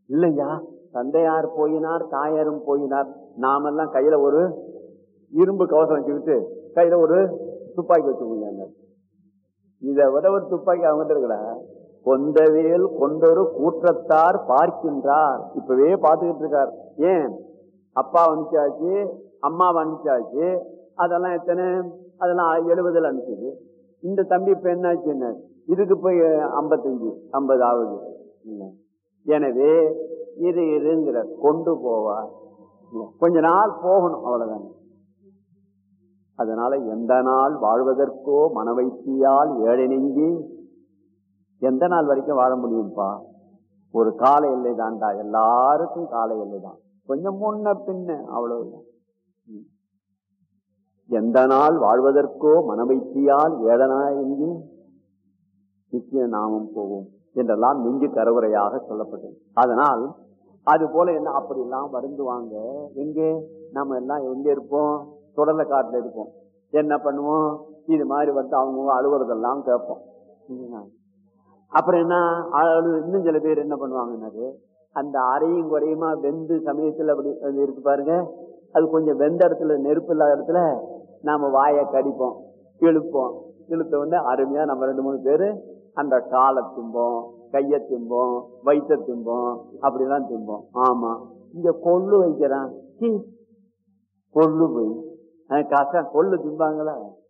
இல்லையா தந்தையார் போயினார் தாயாரும் போயினார் நாமெல்லாம் கையில ஒரு இரும்பு கவசம் வச்சுக்கிட்டு கையில ஒரு துப்பாக்கி வச்சுக்கோங்க இதை விட ஒரு துப்பாக்கி அவங்க இருக்கல கொந்தவேல் கொண்டொரு கூற்றத்தார் பார்க்கின்றார் இப்பவே பார்த்துக்கிட்டு இருக்கார் ஏன் அப்பா அனுப்பிச்சாச்சு அம்மா அனுப்பிச்சாச்சு அதெல்லாம் எத்தனை அதெல்லாம் எழுபதுல அனுப்பிச்சது இந்த தம்பி இப்ப என்னாச்சு என்ன இதுக்கு போய் ஐம்பத்தஞ்சு ஐம்பது ஆகுது எனவே இது இருங்கிற கொண்டு போவார் கொஞ்ச நாள் போகணும் அவ்வளவுதான் அதனால எந்த நாள் வாழ்வதற்கோ மனவைத்தியால் ஏழை நெஞ்சி எந்த நாள் வரைக்கும் வாழ முடியும்ப்பா ஒரு கால எல்லை தான்டா எல்லாருக்கும் கால எல்லை தான் கொஞ்சம் முன்ன பின்ன அவ்வளவுதான் எந்த நாள் வாழ்வதற்கோ மனவைத்தியால் ஏழனா எங்கி நிச்சய நாமம் போவோம் என்றெல்லாம் நெஞ்சு கரவுரையாக சொல்லப்பட்டது அதனால் அது போல என்ன அப்படி எல்லாம் வருந்துவாங்க எங்கே நம்ம எல்லாம் எங்க இருப்போம் தொடர்ல காட்டுல இருப்போம் என்ன பண்ணுவோம் இது மாதிரி வந்து அவங்க அழுகுறதெல்லாம் கேட்போம் அப்புறம் என்ன அழு இன்னும் சில பேர் என்ன பண்ணுவாங்கன்னாரு அந்த அறையும் குறையுமா வெந்து சமயத்துல அப்படி இருக்கு பாருங்க அது கொஞ்சம் வெந்த இடத்துல நெருப்பு இல்லாத இடத்துல நாம வாயை கடிப்போம் இழுப்போம் இழுத்த உடனே அருமையா நம்ம ரெண்டு மூணு பேரு அந்த காலை திம்போம் கைய திம்போம் வயிற்ற திம்போம் அப்படிலாம் திம்போம் ஆமா இங்க கொள்ளு வைக்கிறான் கொள்ளு போய் கஷ்டம் கொள்ளு திம்பாங்களா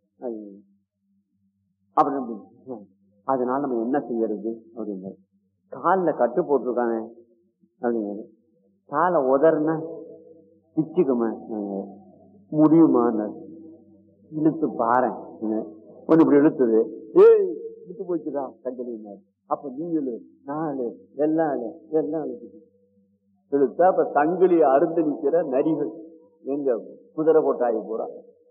அப்படி அதனால நம்ம என்ன செய்யறது அப்படிங்க காலில் கட்டு போட்டிருக்காங்க அப்படிங்கிறது காலை உதறன பிச்சுக்குமா முடியுமா இழுத்து பாரு ஒன்று இப்படி இழுத்துது ஏய் விட்டு போச்சுடா கஞ்சலினார் அப்ப நீ இழு நாலு எல்லாம் எல்லாம் இழுத்தா அப்ப தங்கிலி அருந்து நிக்கிற நரிகள் எங்க குதிரை கொட்டாயி போறா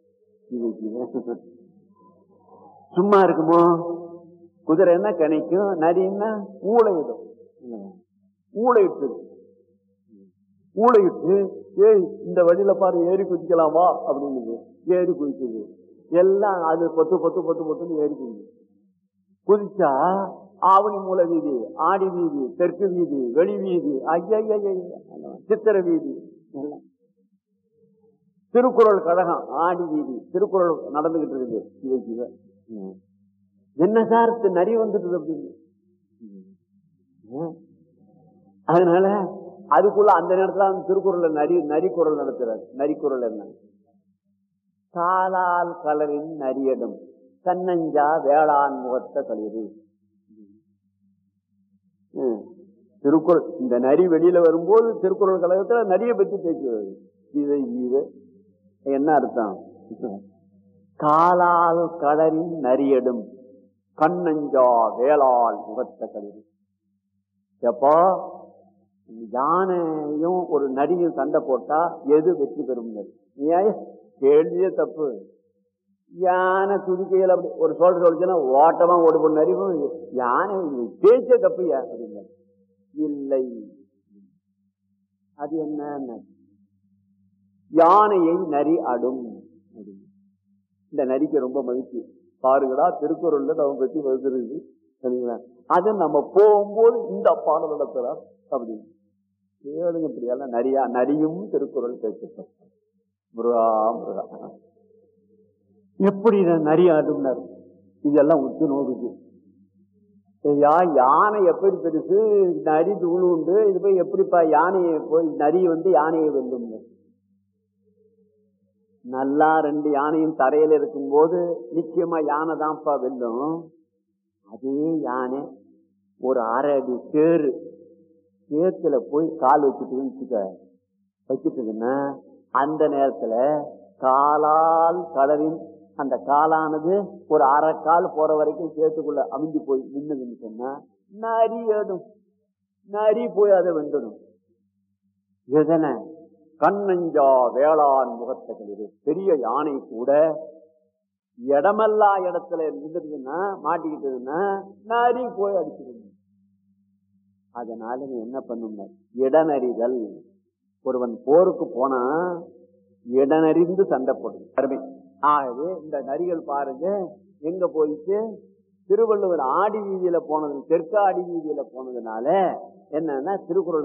சும்மா இருக்குமோ குதிரை என்ன கணிக்கும் நரின்னா ஊழையிடும் ஊழையிட்டு ஊழையிட்டு ஏய் இந்த வழியில பாரு ஏறி குதிக்கலாமா அப்படின்னு ஏறி குதிக்குது எல்லாம் அது பொத்து பொத்து பொத்து பொத்துன்னு ஏறி குதிக்குது குதிச்சா ஆவணி மூல வீதி ஆடி வீதி தெற்கு வீதி வெளி வீதி ஐயா சித்திர வீதி எல்லாம் திருக்குறள் கழகம் ஆடி வீதி திருக்குறள் நடந்துகிட்டு இருக்குது சிவ சிவ என்ன சார் நரி வந்துட்டு அப்படின்னு அதனால அதுக்குள்ள அந்த நேரத்துல அந்த திருக்குறள்ல நரி நரிக்குறள் நடத்துறாரு நரிக்குறள் என்ன காலால் கலரின் நரியடும் கண்ணஞ்சா வேளாண் முகத்த களிறு திருக்குறள் இந்த நரி வெளியில வரும்போது திருக்குறள் கழகத்துல நரிய பத்தி பேசுவது இது இது என்ன அர்த்தம் காலால் கடரின் நரியடும் கண்ணஞ்சா வேளாள் முகத்த களிறு எப்போ யானையும் ஒரு நரியும் சண்டை போட்டா எது வெற்றி பெறும் கேள்வியே தப்பு யானை துதிக்கையில் அப்படி ஒரு சொல்ற சொல்லிச்சுன்னா ஓட்டமா ஓடு போன நரிவும் யானை பேச்ச தப்புயா அப்படிங்க இல்லை அது என்ன யானையை நரி அடும் இந்த நரிக்கு ரொம்ப மகிழ்ச்சி பாருங்கடா திருக்குறள்ல நம்ம பத்தி வருகிறது சரிங்களா அது நம்ம போகும்போது இந்த பாடம் நடத்துறார் அப்படின்னு கேளுங்க இப்படியெல்லாம் நரியா நரியும் திருக்குறள் பேசிட்டோம் முருகா முருகா எப்படி நரி ஆடுனார் இதெல்லாம் உத்து நோக்குது ஐயா யானை எப்படி பெருசு நரி தூளு உண்டு இது போய் எப்படிப்பா யானையை போய் நரி வந்து யானையை வெல்லும் நல்லா ரெண்டு யானையும் தரையில இருக்கும் போது நிச்சயமா யானை தான்ப்பா வெல்லும் அதே யானை ஒரு அரை அடி சேரு சேத்துல போய் கால் வச்சுட்டு வச்சுட்டுதுன்னா அந்த நேரத்துல காலால் கடலின் அந்த காலானது ஒரு அரை கால் போற வரைக்கும் சேத்துக்குள்ள அமைஞ்சு போய் நின்னுதுன்னு சொன்னா நரி ஏடும் நரி போய் அதை வெண்டணும் எதன கண்ணஞ்சா வேளாண் முகத்தகளிரு பெரிய யானை கூட இடமல்லா இடத்துல இருந்துருதுன்னா மாட்டிக்கிட்டதுன்னா நரி போய் அடிச்சிருங்க அதனால நீ என்ன பண்ணுங்க இடனறிதல் ஒருவன் போருக்கு போனா இடனறிந்து சண்டை போடுது அருமை ஆகவே இந்த நரிகள் பாருங்க எங்க போயிட்டு திருவள்ளுவர் ஆடி வீதியில போனது தெற்கு ஆடி வீதியில போனதுனால என்னன்னா திருக்குறள்